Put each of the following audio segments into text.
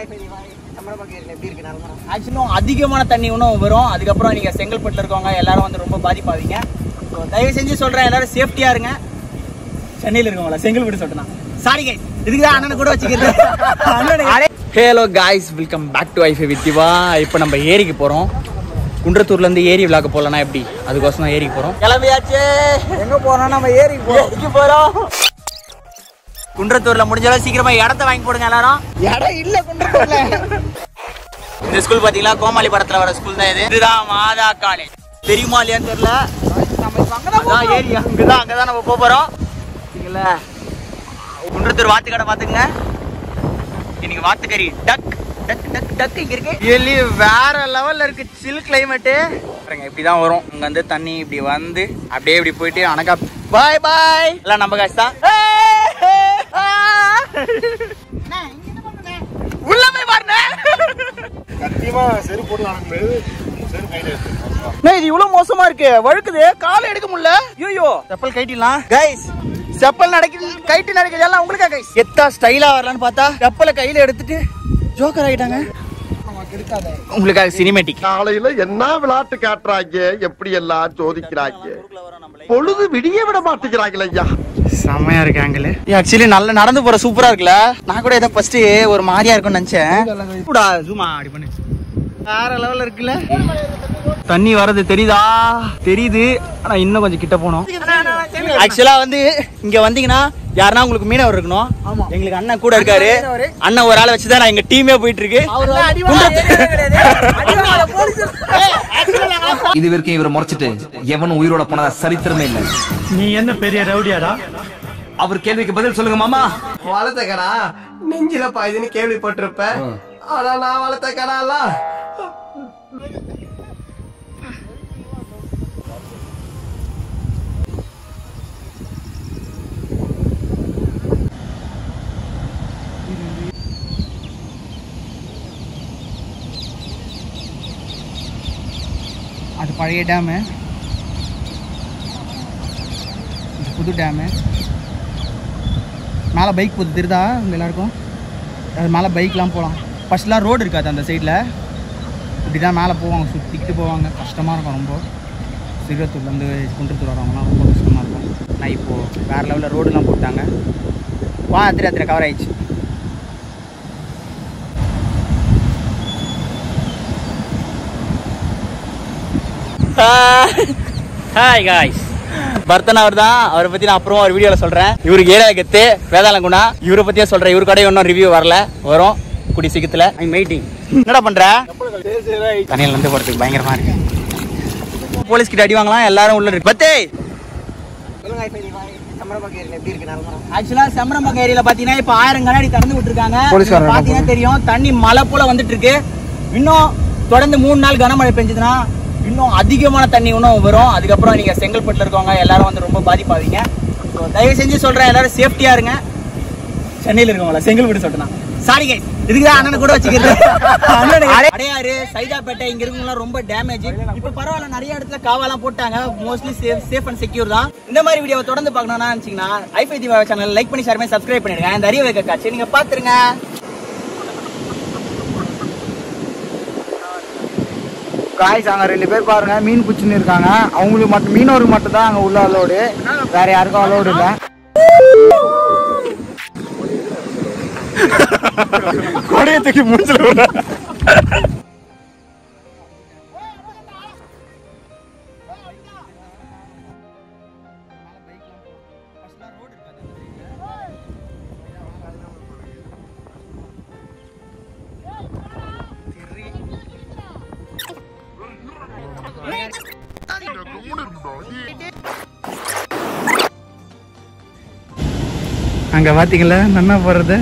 ஆக்சுவலும் அதிகமான தண்ணி இன்னும் வரும் அதுக்கப்புறம் நீங்க செங்கல்பட்டுல இருக்கவங்க எல்லாரும் வந்து ரொம்ப பாதிப்பாவீங்க ஸோ தயவு செஞ்சு சொல்றேன் எல்லாரும் சேஃப்டியா இருங்க சென்னையில் இருக்கவங்களா செங்கல்பட்டு சொல்லிட்டேன் சாரி கைஸ் இதுக்கு தான் அண்ணனை கூட வச்சுக்கிறது hello guys welcome back to ஐஃபை வித் திவா இப்போ நம்ம ஏரிக்கு போகிறோம் குன்றத்தூர்ல இருந்து ஏரி விழாக்க போகலன்னா எப்படி அதுக்கோசம் தான் ஏரிக்கு போகிறோம் கிளம்பியாச்சு எங்கே போகிறோம் நம்ம ஏரிக்கு போகிறோம் ஏரிக்கு போகிறோம் குன்றத்தூர்ல முடிஞ்ச அளவு சீக்கிரமா இடத்த வாங்கி போடுங்க எல்லாரும் இடம் இல்ல குன்றத்தூர்ல இந்த ஸ்கூல் பாத்தீங்களா கோமாளி படத்துல வர ஸ்கூல் தான் இது இதுதான் மாதா காலேஜ் தெரியுமா இல்லையான்னு தெரியல அதான் ஏரி அங்கதான் அங்கதான் நம்ம போக போறோம் சரிங்களா குன்றத்தூர் வாத்துக்கடை பாத்துங்க இன்னைக்கு வாத்துக்கறி டக் டக் டக் டக் இங்க இருக்கு எல்லி வேற லெவல்ல இருக்கு சில் கிளைமேட்டு பாருங்க இப்படிதான் வரும் இங்க வந்து தண்ணி இப்படி வந்து அப்படியே இப்படி போயிட்டு அணக்கா பாய் பாய் எல்லாம் நம்ம காசு தான் உள்ள போய் பாருங்க சத்தியமா செருப்பு போட்டு நடக்கும்போது செருப்பு கையில இருக்கு அண்ணா, இது இவ்வளவு மோசமா இருக்கு வழுக்குது காலை எடுக்க முடியல ஐயோ செப்பல் கைட்டிடலாம் கைஸ் செப்பல் நடக்குது கைட்டு நடக்குது எல்லாம் உங்களுக்கா கைஸ் எத்தா ஸ்டைலா வரலான்னு பார்த்தா செப்பலை கையில எடுத்துட்டு ஜோக்கர் ஆகிட்டாங்க உங்களுக்காக சினிமேட்டிக் காலையில என்ன விளையாட்டு காட்டுறாங்க எப்படி எல்லாம் சோதிக்கிறாங்க பொழுது விடிய விட மாட்டேங்கிறாங்களே ஐயா செம்மையா இருக்கு ஆங்கிள் ஆக்சுவலி நல்ல நடந்து போற சூப்பரா இருக்குல்ல நான் கூட ஏதோ ஃபர்ஸ்ட் ஒரு மாதிரியா இருக்கும்னு நினைச்சேன் கூடா ஜூமா அப்படி பண்ணு வேற லெவல்ல இருக்குல்ல தண்ணி வர்றது தெரியுதா தெரியுது ஆனா இன்னும் கொஞ்சம் கிட்ட போனோம் ஆக்சுவலா வந்து இங்க வந்தீங்கன்னா யாருன்னா உங்களுக்கு மீனவர் இருக்கணும் எங்களுக்கு அண்ணன் கூட இருக்காரு அண்ணன் ஒரு ஆளை வச்சுதான் நான் எங்க டீமே போயிட்டு இருக்கு இது வரைக்கும் இவரை முறைச்சிட்டு எவனும் உயிரோட போனதா சரித்திரமே இல்ல நீ என்ன பெரிய ரவுடியாடா அவர் கேள்விக்கு பதில் சொல்லுங்க மாமா வளர்த்த கடா நெஞ்சில பாயுதுன்னு கேள்விப்பட்டிருப்ப ஆனா நான் வளர்த்த கடால அது பழைய டேமு இது புது டேமு மேலே பைக் போகுது தெரியுதா உங்க எல்லாருக்கும் அது மேலே பைக்லாம் போகலாம் ஃபர்ஸ்ட்லாம் ரோடு இருக்காது அந்த சைடில் இப்படி தான் மேலே போவாங்க சுற்றிக்கிட்டு போவாங்க கஷ்டமாக இருக்கும் ரொம்ப சிகரத்தூர்லேருந்து குன்றத்தூர் வரவங்கலாம் ரொம்ப கஷ்டமாக இருக்கும் நான் இப்போது வேறு லெவலில் ரோடுலாம் போட்டாங்க வா அத்திர அத்திர கவர் ஆயிடுச்சு ஹாய் காய்ஸ் பர்த்தன் அவர் தான் அவரை பத்தி நான் அப்புறம் ஒரு வீடியோல சொல்றேன் இவருக்கு ஏரியா கெத்து வேதாளங்குணா இவரை பத்தியே சொல்றேன் இவரு கடை இன்னும் ரிவ்யூ வரல வரும் குடி சீக்கிரத்துல ஐ மீட்டிங் என்னடா பண்ற தண்ணியில இருந்து போறதுக்கு பயங்கரமா இருக்கு போலீஸ் கிட்ட அடி வாங்கலாம் எல்லாரும் உள்ள இருக்கு பத்தே ஆக்சுவலா செம்பரம்பாக்கம் ஏரியில பாத்தீங்கன்னா இப்ப ஆயிரம் கண்ணாடி திறந்து விட்டுருக்காங்க போலீஸ்காரங்க பாத்தீங்கன்னா தெரியும் தண்ணி மலை போல வந்துட்டு இருக்கு இன்னும் தொடர்ந்து மூணு நாள் கனமழை பெஞ்சதுன்னா இன்னும் அதிகமான தண்ணி இன்னும் வரும் அதுக்கப்புறம் நீங்க செங்கல்பட்டுல இருக்கவங்க எல்லாரும் வந்து ரொம்ப பாதிப்பாவீங்க So, தயவு செஞ்சு சொல்றேன் எல்லாரும் சேஃப்டியா இருங்க சென்னையில இருக்கவங்களா செங்கல்பட்டு சொல்றேன் சாரி கைஸ் இதுக்கு தான் அண்ணனை கூட வச்சுக்கிறது அடையாறு சைதாப்பேட்டை இங்க இருக்கவங்க ரொம்ப டேமேஜ் இப்ப பரவாயில்ல நிறைய இடத்துல காவாலாம் போட்டாங்க mostly safe safe and secure தான் இந்த மாதிரி வீடியோ தொடர்ந்து பார்க்கணும்னா நினைச்சீங்கன்னா ஐஃபை தீபா சேனல் லைக் பண்ணி ஷேர் பண்ணி சப்ஸ்கிரைப் பண்ணிடுங்க இந்த அறிவு வைக்க காட்சி நீங்க பாத்துருங்க காய்ஸ் அங்க ரெண்டு பேர் பாருங்க மீன் பிடிச்சின்னு இருக்காங்க அவங்களுக்கு மட்டும் மீனவருக்கு மட்டும் தான் அங்க உள்ள அலோடு வேற யாருக்கும் அலோடு இல்ல கொடையை தூக்கி மூஞ்சில விட அங்க பாத்தீங்களா நன்னா போறது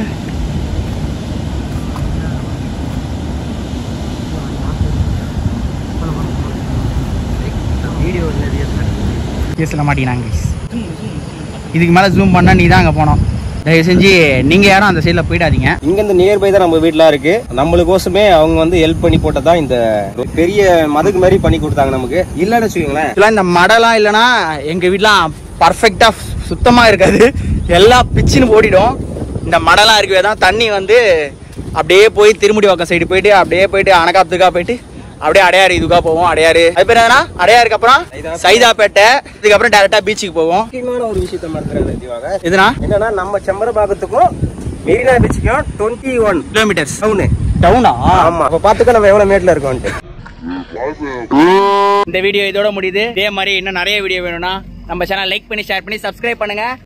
கேஸ்ல மாட்டிக்கினாங்க guys. இதுக்கு மேல ஜூம் பண்ணா நீ தான் அங்க போனோம் தயவு செஞ்சு நீங்க யாரும் அந்த சைடுல போயிடாதீங்க இங்க இருந்து நியர்பை தான் நம்ம வீட்லாம் இருக்கு நம்மளுக்கோசமே அவங்க வந்து ஹெல்ப் பண்ணி போட்டதான் இந்த பெரிய மதுக்கு மாதிரி பண்ணி கொடுத்தாங்க நமக்கு இல்லன்னு வச்சுக்கோங்களேன் ஆக்சுவலாக இந்த மடைலாம் இல்லைன்னா எங்கள் வீட்லாம் பர்ஃபெக்டாக சுத்தமாக இருக்காது எல்லாம் பிச்சுன்னு ஓடிடும் இந்த மடைலாம் இருக்கவே தான் தண்ணி வந்து அப்படியே போய் திருமுடிவாக்கம் சைடு போயிட்டு அப்படியே போயிட்டு அணக்காத்துக்கா போயிட்டு அப்படியே அடையாறு இதுக்கா போவோம் அடையாறு அது பேர் என்னன்னா அடையாருக்கு அப்புறம் சைதாப்பேட்டை இதுக்கப்புறம் டேரக்டா பீச்சுக்கு போவோம் முக்கியமான ஒரு விஷயத்த மறந்துடுறாங்க திவாக இதுனா என்னன்னா நம்ம செம்பரபாக்கத்துக்கும் மெரினா பீச்சுக்கும் டுவெண்ட்டி ஒன் கிலோமீட்டர்ஸ் டவுனு டவுனா ஆமா அப்ப பாத்துக்க நம்ம எவ்வளவு மேட்ல இருக்கோம்ட்டு இந்த வீடியோ இதோட முடியுது இதே மாதிரி இன்னும் நிறைய வீடியோ வேணும்னா நம்ம சேனல் லைக் பண்ணி ஷேர் பண்ணி சப்ஸ்கிரைப் பண்ணுங்க